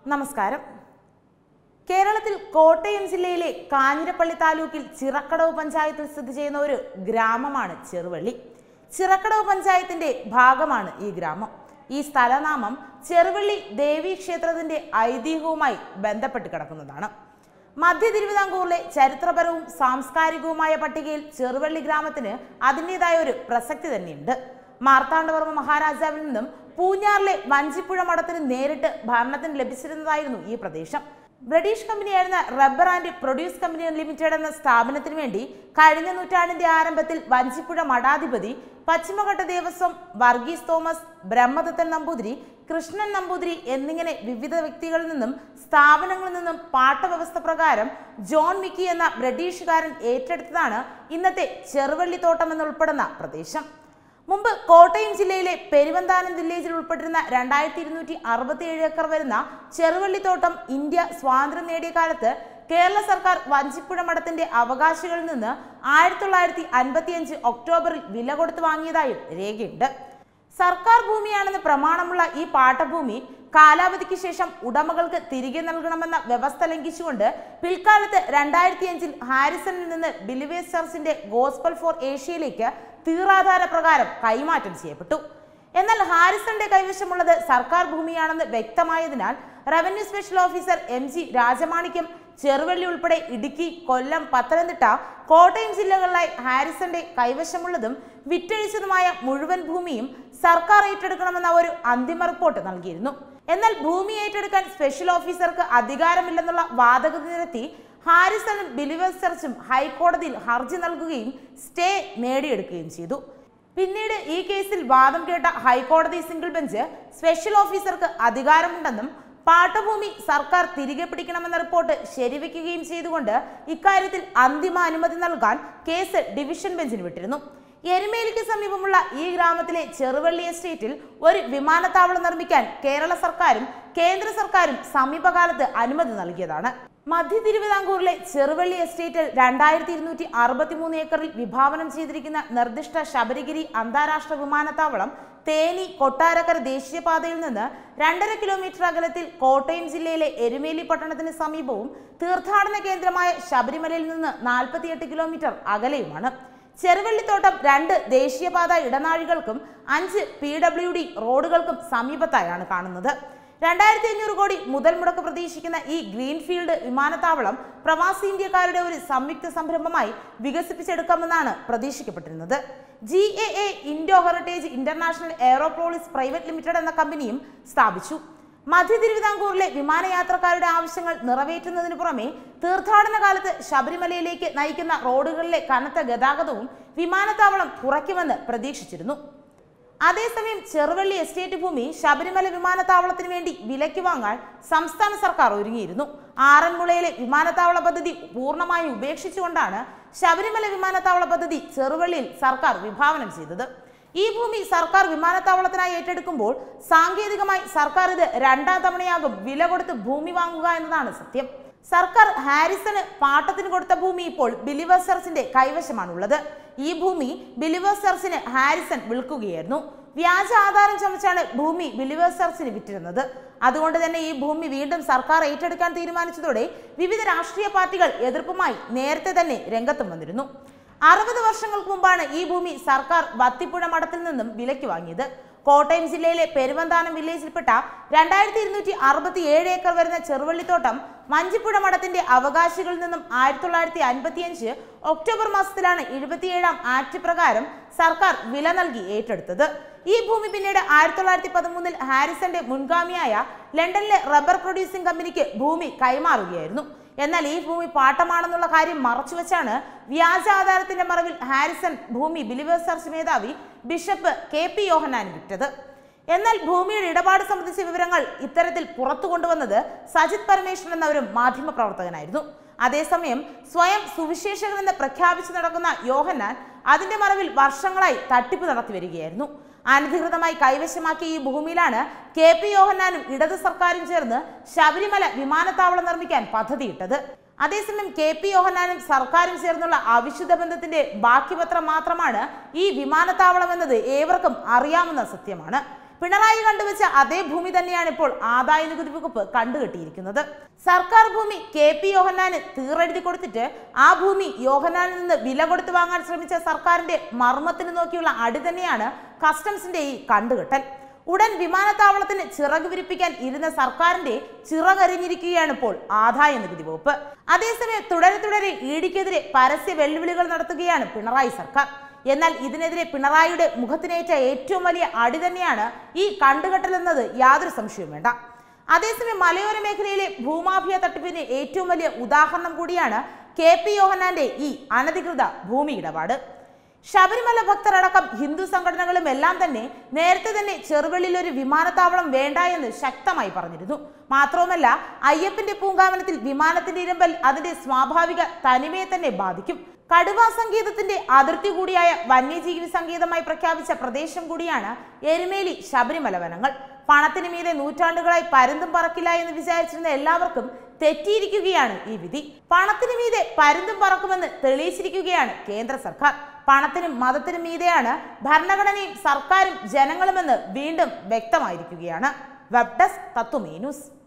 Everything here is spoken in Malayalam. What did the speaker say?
നമസ്കാരം കേരളത്തിൽ കോട്ടയം ജില്ലയിലെ കാഞ്ഞിരപ്പള്ളി താലൂക്കിൽ ചിറക്കടവ് പഞ്ചായത്തിൽ സ്ഥിതി ചെയ്യുന്ന ഒരു ഗ്രാമമാണ് ചെറുവള്ളി ചിറക്കടവ് പഞ്ചായത്തിന്റെ ഭാഗമാണ് ഈ ഗ്രാമം ഈ സ്ഥലനാമം ചെറുവള്ളി ദേവീ ക്ഷേത്രത്തിന്റെ ഐതിഹ്യവുമായി ബന്ധപ്പെട്ട് കിടക്കുന്നതാണ് മധ്യ തിരുവിതാംകൂറിലെ ചരിത്രപരവും സാംസ്കാരികവുമായ പട്ടികയിൽ ചെറുവള്ളി ഗ്രാമത്തിന് അതിൻ്റെതായ ഒരു പ്രസക്തി തന്നെയുണ്ട് മാർത്താണ്ഡവർമ്മ മഹാരാജാവിൽ നിന്നും പൂഞ്ഞാറിലെ വഞ്ചിപ്പുഴ മഠത്തിന് നേരിട്ട് ഭരണത്തിന് ലഭിച്ചിരുന്നതായിരുന്നു ഈ പ്രദേശം ബ്രിട്ടീഷ് കമ്പനിയായിരുന്ന rubber and produce company limited എന്ന സ്ഥാപനത്തിന് വേണ്ടി കഴിഞ്ഞ നൂറ്റാണ്ടിന്റെ ആരംഭത്തിൽ വഞ്ചിപ്പുഴ മഠാധിപതി പശ്ചിമഘട്ട ദേവസ്വം വർഗീസ് തോമസ് ബ്രഹ്മദത്തൻ നമ്പൂതിരി കൃഷ്ണൻ നമ്പൂതിരി എന്നിങ്ങനെ വിവിധ വ്യക്തികളിൽ നിന്നും സ്ഥാപനങ്ങളിൽ നിന്നും പാട്ടവ്യവസ്ഥ പ്രകാരം ജോൺ മിക്കി എന്ന ബ്രിട്ടീഷുകാരൻ ഏറ്റെടുത്തതാണ് ഇന്നത്തെ ചെറുവള്ളിത്തോട്ടം എന്നുൾപ്പെടുന്ന പ്രദേശം മുമ്പ് കോട്ടയം ജില്ലയിലെ പെരുവന്താനം വില്ലേജിൽ ഉൾപ്പെട്ടിരുന്ന രണ്ടായിരത്തി ഇരുന്നൂറ്റി അറുപത്തി ഏഴ് ഏക്കർ വരുന്ന ചെറുവള്ളിത്തോട്ടം ഇന്ത്യ സ്വാതന്ത്ര്യം നേടിയ കാലത്ത് കേരള സർക്കാർ വഞ്ചിപ്പുഴ മഠത്തിന്റെ അവകാശികളിൽ നിന്ന് ആയിരത്തി തൊള്ളായിരത്തി അൻപത്തിയഞ്ച് ഒക്ടോബറിൽ വില കൊടുത്ത് വാങ്ങിയതായും രേഖയുണ്ട് സർക്കാർ ഭൂമിയാണെന്ന് പ്രമാണമുള്ള ഈ പാട്ടഭൂമി കാലാവധിക്ക് ശേഷം ഉടമകൾക്ക് തിരികെ നൽകണമെന്ന വ്യവസ്ഥ ലംഘിച്ചുകൊണ്ട് പിൽക്കാലത്ത് രണ്ടായിരത്തി അഞ്ചിൽ ഹാരിസണിൽ നിന്ന് ബിലിവേസ് ചർച്ചിന്റെ ഗോസ്പൽ ഫോർ ഏഷ്യയിലേക്ക് തീറാധാര പ്രകാരം കൈമാറ്റം ചെയ്യപ്പെട്ടു എന്നാൽ ഹാരിസന്റെ കൈവശമുള്ളത് സർക്കാർ ഭൂമിയാണെന്ന് വ്യക്തമായതിനാൽ revenue special officer M G Rajamanickam Cheruvally ഉൾപ്പെടെ ഇടുക്കി കൊല്ലം പത്തനംതിട്ട കോട്ടയം ജില്ലകളിലായി ഹാരിസന്റെ കൈവശമുള്ളതും വിറ്റഴിച്ചതുമായ മുഴുവൻ ഭൂമിയും സർക്കാർ ഏറ്റെടുക്കണമെന്ന ഒരു അന്തിമ റിപ്പോർട്ട് നൽകിയിരുന്നു എന്നാൽ ഭൂമി ഏറ്റെടുക്കാൻ സ്പെഷ്യൽ ഓഫീസർക്ക് അധികാരമില്ലെന്നുള്ള വാദഗതി നിരത്തി ഹാരിസണും ബിലിവേഴ്സ് ചർച്ചും ഹൈക്കോടതിയിൽ ഹർജി നൽകുകയും സ്റ്റേ നേടിയെടുക്കുകയും ചെയ്തു പിന്നീട് ഈ കേസിൽ വാദം കേട്ട ഹൈക്കോടതി സിംഗിൾ ബെഞ്ച് സ്പെഷ്യൽ ഓഫീസർക്ക് അധികാരമുണ്ടെന്നും പാട്ടഭൂമി സർക്കാർ തിരികെ പിടിക്കണമെന്ന റിപ്പോർട്ട് ശരിവെക്കുകയും ചെയ്തുകൊണ്ട് ഇക്കാര്യത്തിൽ അന്തിമ അനുമതി നൽകാൻ കേസ് ഡിവിഷൻ ബെഞ്ചിന് വിട്ടിരുന്നു എരുമേലിക്ക് സമീപമുള്ള ഈ ഗ്രാമത്തിലെ ചെറുവള്ളി എസ്റ്റേറ്റിൽ ഒരു വിമാനത്താവളം നിർമ്മിക്കാൻ കേരള സർക്കാരും കേന്ദ്ര സർക്കാരും സമീപകാലത്ത് അനുമതി നൽകിയതാണ് മധ്യ തിരുവിതാംകൂറിലെ ചെറുവള്ളി എസ്റ്റേറ്റിൽ രണ്ടായിരത്തി ഇരുന്നൂറ്റി അറുപത്തി മൂന്ന് ഏക്കറിൽ വിഭാവനം ചെയ്തിരിക്കുന്ന നിർദ്ദിഷ്ട ശബരിഗിരി അന്താരാഷ്ട്ര വിമാനത്താവളം തേനി കൊട്ടാരക്കര ദേശീയപാതയിൽ നിന്ന് രണ്ടര കിലോമീറ്റർ അകലത്തിൽ കോട്ടയം ജില്ലയിലെ എരുമേലി പട്ടണത്തിന് സമീപവും തീർത്ഥാടന കേന്ദ്രമായ ശബരിമലയിൽ നിന്ന് നാൽപ്പത്തിയെട്ട് കിലോമീറ്റർ അകലെയുമാണ് ചെറുവള്ളിത്തോട്ടം രണ്ട് ദേശീയപാത ഇടനാഴികൾക്കും അഞ്ച് പി ഡബ്ല്യു ഡി റോഡുകൾക്കും സമീപത്തായാണ് കാണുന്നത് രണ്ടായിരത്തി അഞ്ഞൂറ് കോടി മുതൽ മുടക്ക് പ്രതീക്ഷിക്കുന്ന ഈ ഗ്രീൻഫീൽഡ് വിമാനത്താവളം പ്രവാസി ഇന്ത്യക്കാരുടെ ഒരു സംയുക്ത സംരംഭമായി വികസിപ്പിച്ചെടുക്കാമെന്നാണ് പ്രതീക്ഷിക്കപ്പെട്ടിരുന്നത് G A A Indo heritage international aeropolis private limited എന്ന കമ്പനിയും സ്ഥാപിച്ചു മധ്യ തിരുവിതാംകൂറിലെ വിമാനയാത്രക്കാരുടെ ആവശ്യങ്ങൾ നിറവേറ്റുന്നതിന് പുറമെ തീർത്ഥാടന കാലത്ത് ശബരിമലയിലേക്ക് നയിക്കുന്ന റോഡുകളിലെ കനത്ത ഗതാഗതവും വിമാനത്താവളം കുറയ്ക്കുമെന്ന് പ്രതീക്ഷിച്ചിരുന്നു അതേസമയം ചെറുവള്ളി എസ്റ്റേറ്റ് ഭൂമി ശബരിമല വിമാനത്താവളത്തിന് വേണ്ടി വിലയ്ക്ക് വാങ്ങാൻ സംസ്ഥാന സർക്കാർ ഒരുങ്ങിയിരുന്നു ആറന്മുളയിലെ വിമാനത്താവള പദ്ധതി പൂർണ്ണമായും ഉപേക്ഷിച്ചുകൊണ്ടാണ് ശബരിമല വിമാനത്താവള പദ്ധതി ചെറുവള്ളിയിൽ സർക്കാർ വിഭാവനം ചെയ്തത് ഈ ഭൂമി സർക്കാർ വിമാനത്താവളത്തിനായി ഏറ്റെടുക്കുമ്പോൾ സാങ്കേതികമായി സർക്കാർ ഇത് രണ്ടാം തവണയാകും വില കൊടുത്ത് ഭൂമി വാങ്ങുക എന്നതാണ് സത്യം സർക്കാർ ഹാരിസണ് പാട്ടത്തിന് കൊടുത്ത ഭൂമി ഇപ്പോൾ ബിലിവേഴ്സ് ചർച്ചിന്റെ കൈവശമാണുള്ളത് ഈ ഭൂമി ബിലിവേഴ്സ് ചർച്ചിന് ഹാരിസൺ വിൽക്കുകയായിരുന്നു വ്യാജ ആധാരം ചമച്ചാണ് ഭൂമി ബിലിവേഴ്സ് ചർച്ചിന് വിറ്റിരുന്നത് അതുകൊണ്ട് തന്നെ ഈ ഭൂമി വീണ്ടും സർക്കാർ ഏറ്റെടുക്കാൻ തീരുമാനിച്ചതോടെ വിവിധ രാഷ്ട്രീയ പാർട്ടികൾ എതിർപ്പുമായി നേരത്തെ തന്നെ രംഗത്തും വന്നിരുന്നു അറുപത് വർഷങ്ങൾക്ക് മുമ്പാണ് ഈ ഭൂമി സർക്കാർ വത്തിപ്പുഴ മഠത്തിൽ നിന്നും വിലയ്ക്ക് വാങ്ങിയത് കോട്ടയം ജില്ലയിലെ പെരുവന്താനം വില്ലേജിൽപ്പെട്ട രണ്ടായിരത്തി ഇരുന്നൂറ്റി അറുപത്തി ഏഴ് ഏക്കർ വരുന്ന ചെറുവള്ളിത്തോട്ടം മഞ്ചിപ്പുഴ മഠത്തിന്റെ അവകാശികളിൽ നിന്നും ആയിരത്തി തൊള്ളായിരത്തി അൻപത്തിയഞ്ച് ഒക്ടോബർ മാസത്തിലാണ് എഴുപത്തിയേഴാം ആക്ട് പ്രകാരം സർക്കാർ വില നൽകി ഏറ്റെടുത്തത് ഈ ഭൂമി പിന്നീട് ആയിരത്തി തൊള്ളായിരത്തി പതിമൂന്നിൽ ഹാരിസന്റെ മുൻഗാമിയായ ലണ്ടനിലെ റബ്ബർ പ്രൊഡ്യൂസിംഗ് കമ്പനിക്ക് ഭൂമി കൈമാറുകയായിരുന്നു എന്നാൽ ഈ ഭൂമി പാട്ടമാണെന്നുള്ള കാര്യം മറച്ചുവെച്ചാണ് വ്യാജ ആധാരത്തിന്റെ മറവിൽ ഹാരിസൺ ഭൂമി ബിലിവേഴ്സ് ചർച്ച് മേധാവി ബിഷപ്പ് കെ പി യോഹനാൻ വിറ്റത് എന്നാൽ ഭൂമിയുടെ ഇടപാട് സംബന്ധിച്ച വിവരങ്ങൾ ഇത്തരത്തിൽ പുറത്തു കൊണ്ടുവന്നത് സജിത് പരമേശ്വരൻ എന്ന ഒരു മാധ്യമ പ്രവർത്തകനായിരുന്നു അതേസമയം സ്വയം സുവിശേഷകൻ എന്ന് പ്രഖ്യാപിച്ചു നടക്കുന്ന യോഹന്നാൻ അതിന്റെ മറവിൽ വർഷങ്ങളായി തട്ടിപ്പ് നടത്തി വരികയായിരുന്നു അനധികൃതമായി കൈവശമാക്കിയ ഈ ഭൂമിയിലാണ് കെ പി യോഹന്നാനും ഇടത് സർക്കാരും ചേർന്ന് ശബരിമല വിമാനത്താവളം നിർമ്മിക്കാൻ പദ്ധതിയിട്ടത് അതേസമയം കെ പി യോഹന്നാനും സർക്കാരും ചേർന്നുള്ള അവിശുദ്ധ ബന്ധത്തിന്റെ ബാക്കിപത്രം മാത്രമാണ് ഈ വിമാനത്താവളം എന്നത് ഏവർക്കും അറിയാവുന്ന സത്യമാണ് പിണറായി കണ്ടുവച്ച അതേ ഭൂമി തന്നെയാണ് ഇപ്പോൾ ആദായ നികുതി വകുപ്പ് കണ്ടുകെട്ടിയിരിക്കുന്നത് സർക്കാർ ഭൂമി കെ പി യോഹന്നാന് തീറെഴുതി കൊടുത്തിട്ട് ആ ഭൂമി യോഹന്നാനിൽ നിന്ന് വില കൊടുത്ത് വാങ്ങാൻ ശ്രമിച്ച സർക്കാരിന്റെ മർമ്മത്തിന് നോക്കിയുള്ള അടി തന്നെയാണ് കസ്റ്റംസിന്റെ ഈ കണ്ടുകെട്ടൽ ഉടൻ വിമാനത്താവളത്തിന് ചിറക് വിരിപ്പിക്കാൻ ഇരുന്ന സർക്കാരിന്റെ ചിറകരിഞ്ഞിരിക്കുകയാണ് ഇപ്പോൾ ആദായ നികുതി വകുപ്പ് അതേസമയം തുടരെ തുടരെ ഇഡിക്കെതിരെ പരസ്യ വെല്ലുവിളികൾ നടത്തുകയാണ് പിണറായി സർക്കാർ എന്നാൽ ഇതിനെതിരെ പിണറായിയുടെ മുഖത്തിനേറ്റ ഏറ്റവും വലിയ അടി തന്നെയാണ് ഈ കണ്ടുകെട്ടൽ എന്നത് യാതൊരു സംശയവും വേണ്ട അതേസമയം മലയോര മേഖലയിലെ ഭൂമാഫിയ തട്ടിപ്പിന് ഏറ്റവും വലിയ ഉദാഹരണം കൂടിയാണ് കെ പി യോഹന്നാന്റെ ഈ അനധികൃത ഭൂമി ഇടപാട് ശബരിമല ഭക്തരടക്കം ഹിന്ദു സംഘടനകളും എല്ലാം തന്നെ നേരത്തെ തന്നെ ചെറുവള്ളിയിൽ ഒരു വിമാനത്താവളം വേണ്ട എന്ന് ശക്തമായി പറഞ്ഞിരുന്നു മാത്രവുമല്ല അയ്യപ്പന്റെ പൂങ്കാവനത്തിൽ വിമാനത്തിന്റെ ഇരമ്പൽ അതിന്റെ സ്വാഭാവിക തനിമയെ തന്നെ ബാധിക്കും കടുവാ സംഗീതത്തിന്റെ അതിർത്തി കൂടിയായ വന്യജീവി സംഗീതമായി പ്രഖ്യാപിച്ച പ്രദേശം കൂടിയാണ് എരുമേലി ശബരിമല വനങ്ങൾ പണത്തിന് മീതെ നൂറ്റാണ്ടുകളായി പരുന്തും പറക്കില്ല എന്ന് വിചാരിച്ചിരുന്ന എല്ലാവർക്കും തെറ്റിയിരിക്കുകയാണ് ഈ വിധി പണത്തിന് മീതെ പരുന്തും പറക്കുമെന്ന് തെളിയിച്ചിരിക്കുകയാണ് കേന്ദ്ര സർക്കാർ പണത്തിനും മതത്തിനും മീതെയാണ് ഭരണഘടനയും സർക്കാരും ജനങ്ങളുമെന്ന് വീണ്ടും വ്യക്തമായിരിക്കുകയാണ് വെബ് ഡെസ്ക് തത്വമേ ന്യൂസ്